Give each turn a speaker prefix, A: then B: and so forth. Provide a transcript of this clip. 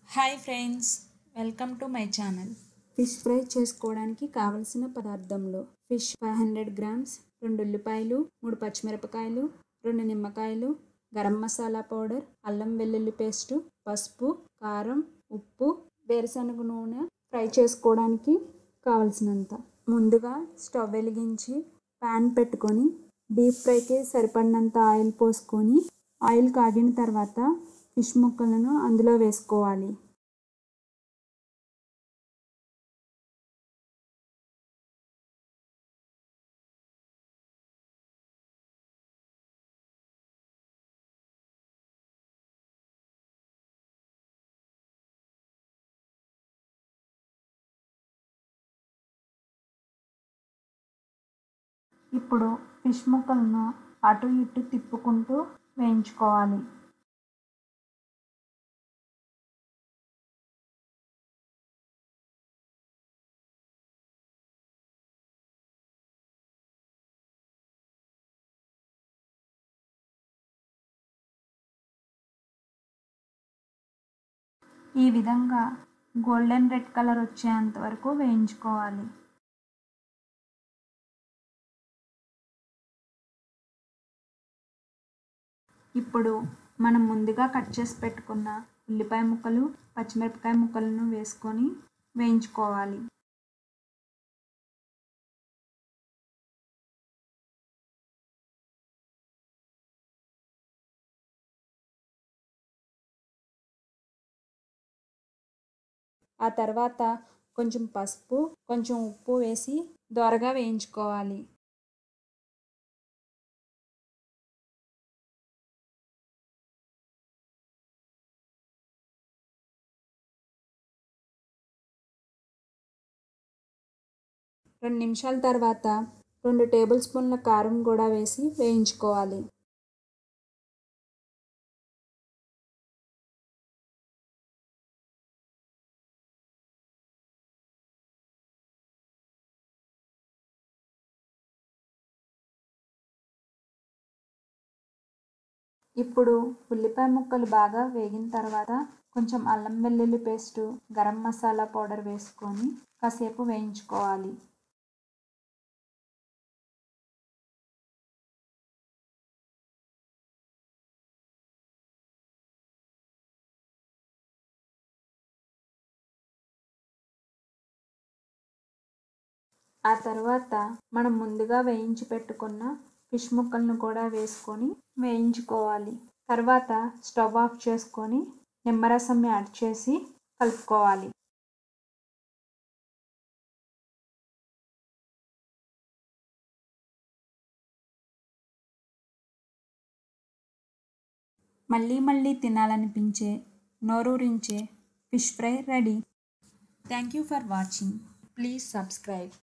A: hi friends welcome to my channel
B: fish fry చేసుకోవడానికి కావలసిన పదార్థంలో ఫిష్ ఫైవ్ హండ్రెడ్ గ్రామ్స్ రెండు ఉల్లిపాయలు మూడు పచ్చిమిరపకాయలు రెండు నిమ్మకాయలు గరం మసాలా పౌడర్ అల్లం వెల్లుల్లి పేస్టు పసుపు కారం ఉప్పు వేరుశనగ నూనె ఫ్రై చేసుకోవడానికి కావలసినంత ముందుగా స్టవ్ వెలిగించి ప్యాన్ పెట్టుకొని డీప్ ఫ్రైకి సరిపడినంత ఆయిల్ పోసుకొని ఆయిల్ కాగిన తర్వాత ఫిష్ ముక్కలను అందులో వేసుకోవాలి ఇప్పుడు ఫిష్ ముక్కలను అటు ఇటు తిప్పుకుంటూ వేయించుకోవాలి ఈ విధంగా గోల్డెన్ రెడ్ కలర్ వచ్చేంత వరకు వేయించుకోవాలి ఇప్పుడు మనం ముందుగా కట్ చేసి పెట్టుకున్న ఉల్లిపాయ ముక్కలు పచ్చిమిరపకాయ ముక్కలను వేసుకొని వేయించుకోవాలి ఆ తర్వాత కొంచెం పసుపు కొంచెం ఉప్పు వేసి దోరగా వేయించుకోవాలి రెండు నిమిషాల తర్వాత రెండు టేబుల్ స్పూన్ల కారం కూడా వేసి వేయించుకోవాలి ఇప్పుడు ఉల్లిపాయ ముక్కలు బాగా వేగిన తర్వాత కొంచెం అల్లం వెల్లుల్లి పేస్టు గరం మసాలా పౌడర్ వేసుకొని కాసేపు వేయించుకోవాలి ఆ తర్వాత మనం ముందుగా వేయించి పెట్టుకున్న ఫిష్ ముక్కలను కూడా వేసుకొని వేయించుకోవాలి తర్వాత స్టవ్ ఆఫ్ చేసుకొని నిమ్మరసం యాడ్ చేసి కలుపుకోవాలి మళ్ళీ మళ్ళీ తినాలనిపించే నోరూరించే fish fry ready thank you for watching please subscribe